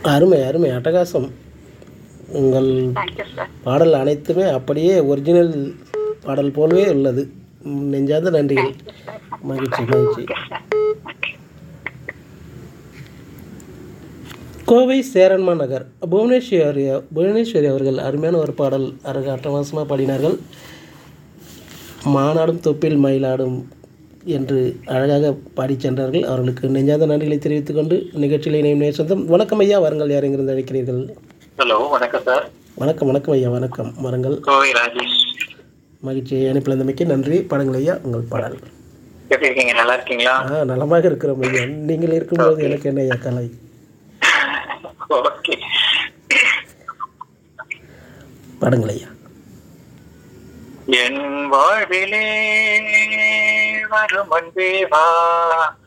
அருமை அருமை அட்டகாசம் உங்கள் தேங்க்யூ சார் பாடல் அனைத்துமே அப்படியே ஒரிஜினல் பாடல் போலவே உள்ளது ம், நெஞ்சார்ந்த நன்றிகள் மகிழ்ச்சி மகிழ்ச்சி okay sir okay Kovai Cheranma Nagar Bhuvaneswari Bhuvaneswari அவர்கள் அருமையான ஒரு பாடல் அருக அட்டகாசமாக பாடினார்கள் மாநாடும் தொப்பில் மயிலாடும் என்று அழகாக பாடிச் சென்றார்கள் அவர்களுக்கு நெஞ்சார்ந்த நன்றிகளை தெரிவித்துக் கொண்டு நிகழ்ச்சியில் இணையும் நேர் சொந்தம் வணக்கம் ஐயா வாருங்கள் யார் எங்கிருந்து அழைக்கிறீர்கள் ஹலோ வணக்கம் சார் வணக்கம் வணக்கம் ஐயா வணக்கம் வாருங்கள் கோவை ராஜேஷ் மகிழ்ச்சியை அனுப்பிழந்தமைக்கு நன்றி பாடுங்கள் ஐயா உங்கள் பாடல் எப்படி இருக்கீங்க நல்லா இருக்கீங்களா ஆ நலமாக இருக்கிறோம் ஐயா நீங்கள் இருக்கும்போது எனக்கு என்ன ஐயா கலை ஓகே பாடுங்கள் ஐயா என் வாழ்விலே வரும் அன்பே வா